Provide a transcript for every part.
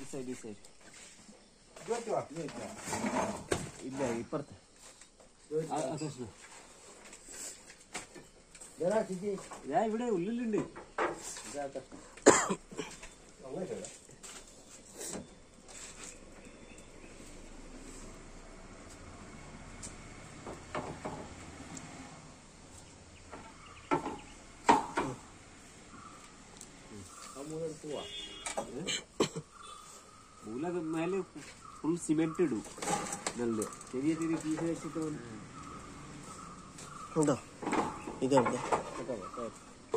ഈ സൈഡ് ഈ സൈഡ് ഇത് പറ്റുവാ? ഇല്ല ഇപ്പുറത്ത് ആ, ആ, കൃഷ്ണ ഇതെടാ ചിജി. ഞാൻ ഇവിടെ ഉള്ളിലുണ്ട് ഇതാ കഷ്ണം. അങ്ങോട്ട് ഇടാം. ആ മൂന്നെടുത്ത് പോവാ. മൂല മേലെ ഫുൾ സിമെന്റ് ഇടും നല്ല ചെറിയ ചെറിയ പീസ് വെച്ചിട്ട് ഉണ്ടോ ഇതുണ്ട് കേട്ടോ, കേട്ടോ.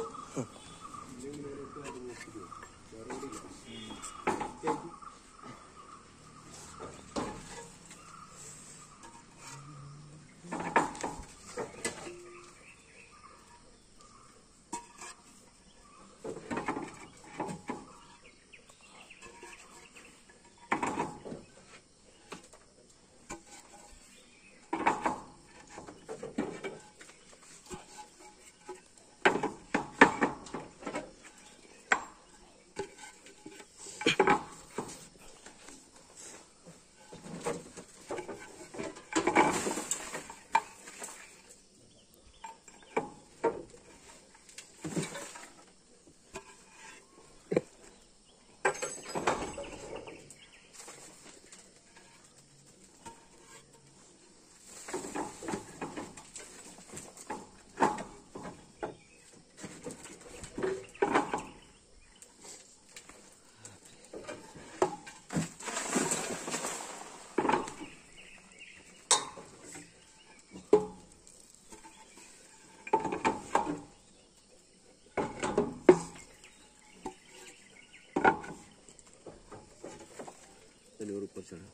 അഞ്ഞൂറ് കുറച്ചാണ്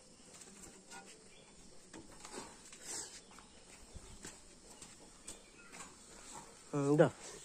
ഉണ്ടോ